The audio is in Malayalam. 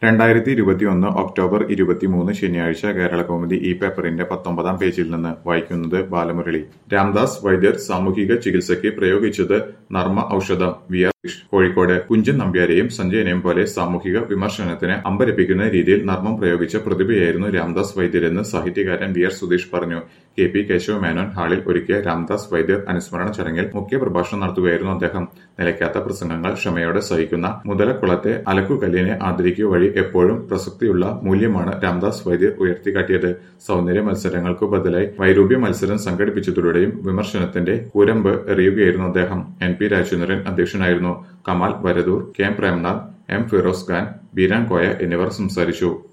രണ്ടായിരത്തി ഇരുപത്തിയൊന്ന് ഒക്ടോബർ ഇരുപത്തിമൂന്ന് ശനിയാഴ്ച കേരളകൗമുദി ഈ പേപ്പറിന്റെ പത്തൊമ്പതാം പേജിൽ നിന്ന് വായിക്കുന്നത് ബാലമുരളി രാംദാസ് വൈദ്യർ സാമൂഹിക ചികിത്സയ്ക്ക് പ്രയോഗിച്ചത് നർമ്മ ഔഷധം വി ആർ കൃഷ്ണ. കോഴിക്കോട് കുഞ്ചൻ നമ്പ്യാരെയും സഞ്ജയനെയും പോലെ സാമൂഹിക വിമർശനത്തിന് അമ്പരപ്പിക്കുന്ന രീതിയിൽ നർമ്മം പ്രയോഗിച്ച പ്രതിഭയായിരുന്നു രാംദാസ് വൈദ്യരെന്ന് സാഹിത്യകാരൻ വി ആർ സുധീഷ് പറഞ്ഞു കെ പി കേശവ മേനോൻ ഹാളിൽ ഒരുക്കിയ രാംദാസ് വൈദ്യർ അനുസ്മരണ ചടങ്ങിൽ മുഖ്യ പ്രഭാഷണം നടത്തുകയായിരുന്നു അദ്ദേഹം നിലയ്ക്കാത്ത പ്രസംഗങ്ങൾ ക്ഷമയോടെ സഹിക്കുന്ന മുതലക്കുളത്തെ അലക്കുകല്ലിനെ ആദരിക്കുക വഴി എപ്പോഴും പ്രസക്തിയുള്ള മൂല്യമാണ് രാംദാസ് വൈദ്യർ ഉയർത്തിക്കാട്ടിയത് സൗന്ദര്യ മത്സരങ്ങൾക്കു ബദലായി വൈരൂപ്യ മത്സരം സംഘടിപ്പിച്ചതിലൂടെയും വിമർശനത്തിന്റെ കുരമ്പ് എറിയുകയായിരുന്നു അദ്ദേഹം എൻ പി രാജേന്ദ്രൻ അധ്യക്ഷനായിരുന്നു Kamal Varadoor K M Premnath M Firoz Khan Beeran Koya എന്നിവർ സംസാരിച്ചു